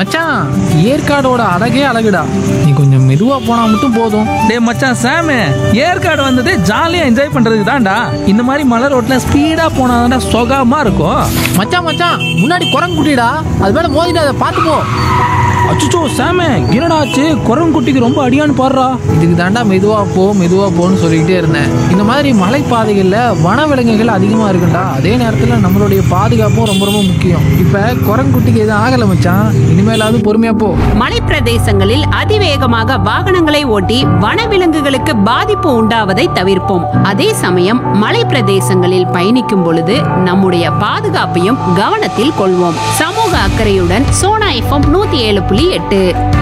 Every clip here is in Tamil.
மச்சான் ஏற்காடோட அழகே அழகுடா நீ கொஞ்சம் மெதுவா போனா மட்டும் போதும் டேய் மச்சான் சாமு ஏற்காடு வந்தது ஜாலியா என்ஜாய் பண்றதுக்கு தான்டா இந்த மாதிரி மலை ரோட்ல ஸ்பீடா போனாதான்டா சுகமா இருக்கும் மச்சான் மச்சான் முன்னாடி குரங்கு குட்டிடா அது மேல மோதிடாத பார்த்து போ அச்சுச்சோ சாமு என்னடா ஆச்சு குரங்குட்டிக்கு ரொம்ப அடியான்னு பாடுறா இதுக்கு தாண்டா மெதுவா போ மெதுவா போன்னு சொல்லிக்கிட்டே இருந்தேன் இந்த மாதிரி மலைப்பாதைகள்ல வனவிலங்குகள் அதிகமா இருக்குண்டா அதே நேரத்துல நம்மளுடைய பாதுகாப்பும் ரொம்ப ரொம்ப முக்கியம் இப்ப குரங்குட்டிக்கு எதுவும் ஆகல மச்சான் இனிமேலாவது பொறுமையா போ மலைப்பிரதேசங்களில் அதிவேகமாக வாகனங்களை ஓட்டி வனவிலங்குகளுக்கு பாதிப்பு உண்டாவதை தவிர்ப்போம் அதே சமயம் மலைப்பிரதேசங்களில் பயணிக்கும் பொழுது நம்முடைய பாதுகாப்பையும் கவனத்தில் கொள்வோம் சமூக அக்கறையுடன் சோனா எஃப்எம் நூத்தி ஏழு புள்ளி எட்டு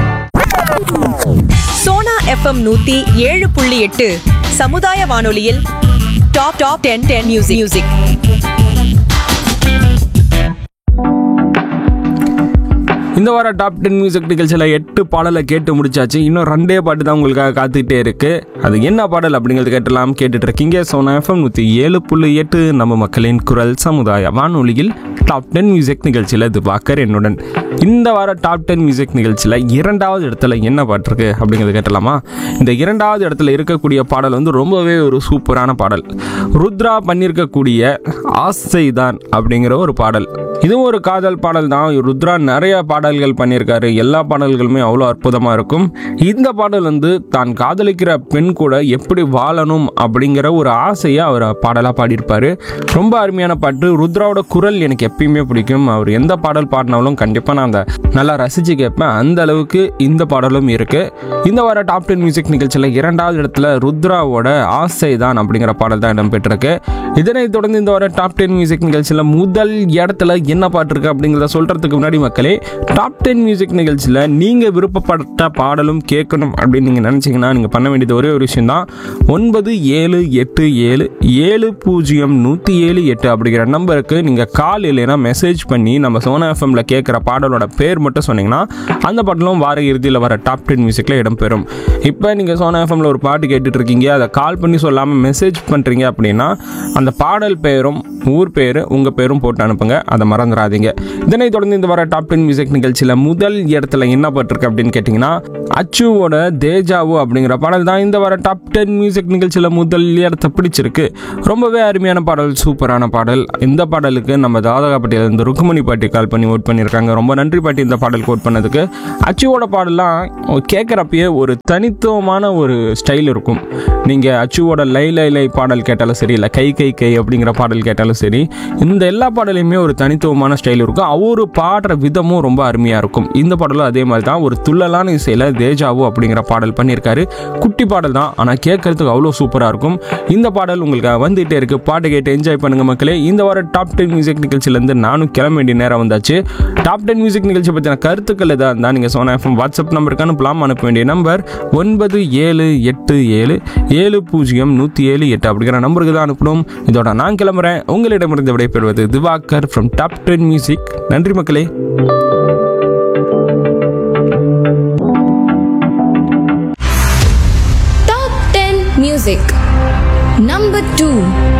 சோனா எஃப்எம் நூத்தி ஏழு புள்ளி எட்டு சமுதாய வானொலியில் top top ten ten music music இந்த வாரம் டாப் டென் மியூசிக் நிகழ்ச்சியில் எட்டு பாடலை கேட்டு முடிச்சாச்சு இன்னும் ரெண்டே பாட்டு தான் உங்களுக்காக காத்துக்கிட்டே இருக்கு அது என்ன பாடல் அப்படிங்கிறது கேட்டலாம் கேட்டுட்டு இருக்கீங்க சோனா எஃப்எம் நூற்றி ஏழு புள்ளி எட்டு நம்ம மக்களின் குரல் சமுதாய வானொலியில் டாப் டென் மியூசிக் நிகழ்ச்சியில் இது வாக்கர் என்னுடன் இந்த வார டாப் டென் மியூசிக் நிகழ்ச்சியில் இரண்டாவது இடத்துல என்ன பாட்டு இருக்கு அப்படிங்கிறது கேட்டலாமா இந்த இரண்டாவது இடத்துல இருக்கக்கூடிய பாடல் வந்து ரொம்பவே ஒரு சூப்பரான பாடல் ருத்ரா பண்ணியிருக்கக்கூடிய ஆசைதான் அப்படிங்கிற ஒரு பாடல் இதுவும் ஒரு காதல் பாடல் தான் ருத்ரா நிறைய பாடல்கள் பண்ணியிருக்காரு எல்லா பாடல்களுமே அவ்வளோ அற்புதமாக இருக்கும் இந்த பாடல் வந்து தான் காதலிக்கிற பெண் கூட எப்படி வாழணும் அப்படிங்கிற ஒரு ஆசையை அவர் பாடலாக பாடியிருப்பார் ரொம்ப அருமையான பாட்டு ருத்ராவோட குரல் எனக்கு எப்பயுமே பிடிக்கும் அவர் எந்த பாடல் பாடினாலும் கண்டிப்பாக நான் அந்த நல்லா ரசித்து கேட்பேன் அந்த அளவுக்கு இந்த பாடலும் இருக்குது இந்த வார டாப் டென் மியூசிக் நிகழ்ச்சியில் இரண்டாவது இடத்துல ருத்ராவோட ஆசை தான் அப்படிங்கிற பாடல் தான் இடம்பெற்றிருக்கு இதனைத் தொடர்ந்து இந்த வார டாப் டென் மியூசிக் நிகழ்ச்சியில் முதல் இடத்துல என்ன பாட்டு இருக்கு அப்படிங்கிறத சொல்கிறதுக்கு முன்னாடி மக்களே டாப் டென் மியூசிக் நிகழ்ச்சியில் நீங்கள் விருப்பப்பட்ட பாடலும் கேட்கணும் அப்படின்னு நீங்கள் நினச்சிங்கன்னா நீங்கள் பண்ண வேண்டியது ஒரே ஒரு விஷயம் தான் ஒன்பது ஏழு எட்டு ஏழு ஏழு பூஜ்ஜியம் நூற்றி ஏழு எட்டு அப்படிங்கிற நம்பருக்கு நீங்கள் கால் இல்லைன்னா மெசேஜ் பண்ணி நம்ம சோனா எஃப்எம்ல கேட்குற பாடலோட பேர் மட்டும் சொன்னீங்கன்னா அந்த பாடலும் வார இறுதியில் வர டாப் டென் மியூசிக்கில் இடம்பெறும் இப்போ நீங்கள் சோனா எஃப்எம்ல ஒரு பாட்டு கேட்டுட்டு இருக்கீங்க அதை கால் பண்ணி சொல்லாமல் மெசேஜ் பண்ணுறீங்க அப்படின்னா அந்த பாடல் பெயரும் ஊர் பேர் உங்கள் பேரும் போட்டு அனுப்புங்க அதை மறந்துடாதீங்க இதனைத் தொடர்ந்து இந்த வர டாப் டென் மியூசிக் நிகழ்ச்சியில் முதல் இடத்துல என்ன பட்டிருக்கு அப்படின்னு கேட்டிங்கன்னா அச்சுவோட தேஜாவு அப்படிங்கிற பாடல் தான் இந்த வர டாப் டென் மியூசிக் நிகழ்ச்சியில் முதல் இடத்தை பிடிச்சிருக்கு ரொம்பவே அருமையான பாடல் சூப்பரான பாடல் இந்த பாடலுக்கு நம்ம தாதகாப்பட்டியில் இருந்து ருக்குமணி பாட்டி கால் பண்ணி ஓட் பண்ணியிருக்காங்க ரொம்ப நன்றி பாட்டி இந்த பாடல் கோட் பண்ணதுக்கு அச்சுவோட பாடலாம் கேட்குறப்பயே ஒரு தனித்துவமான ஒரு ஸ்டைல் இருக்கும் நீங்கள் அச்சுவோட லை லை லை பாடல் கேட்டாலும் சரி இல்லை கை கை கை அப்படிங்கிற பாடல் கேட்டாலும் சரி இந்த எல்லா பாடலையுமே ஒரு தனித்துவமான ஸ்டைல் இருக்கும் அவரு பாடுற விதமும் ரொம்ப அருமையாக இருக்கும் இந்த பாடலும் அதே மாதிரி தான் ஒரு துள்ளலான இசையில் தேஜாவு அப்படிங்கிற பாடல் பண்ணியிருக்காரு குட்டி பாடல் தான் ஆனால் கேட்கறதுக்கு அவ்வளோ சூப்பராக இருக்கும் இந்த பாடல் உங்களுக்கு வந்துகிட்டே இருக்குது பாட்டு கேட்டு என்ஜாய் பண்ணுங்க மக்களே இந்த வார டாப் டென் மியூசிக் நிகழ்ச்சியிலேருந்து நானும் கிளம்ப வேண்டிய நேரம் வந்தாச்சு டாப் டென் மியூசிக் நிகழ்ச்சி பற்றின கருத்துக்கள் எதாக இருந்தால் நீங்கள் சோனா எஃப்எம் வாட்ஸ்அப் நம்பருக்கு அனுப்பலாம் அனுப்ப வேண்டிய நம்பர் ஒன்பது ஏழு எட்டு ஏழு ஏழு பூஜ்ஜியம் நூற்றி ஏழு எட்டு அப்படிங்கிற நம்பருக்கு தான் அனுப்பணும் இதோட நான் கிளம்புறேன் உங்களிடமிருந்து விடைபெறுவது Diwakar from top ten music நன்றி மக்களே Top 10 Music Number 2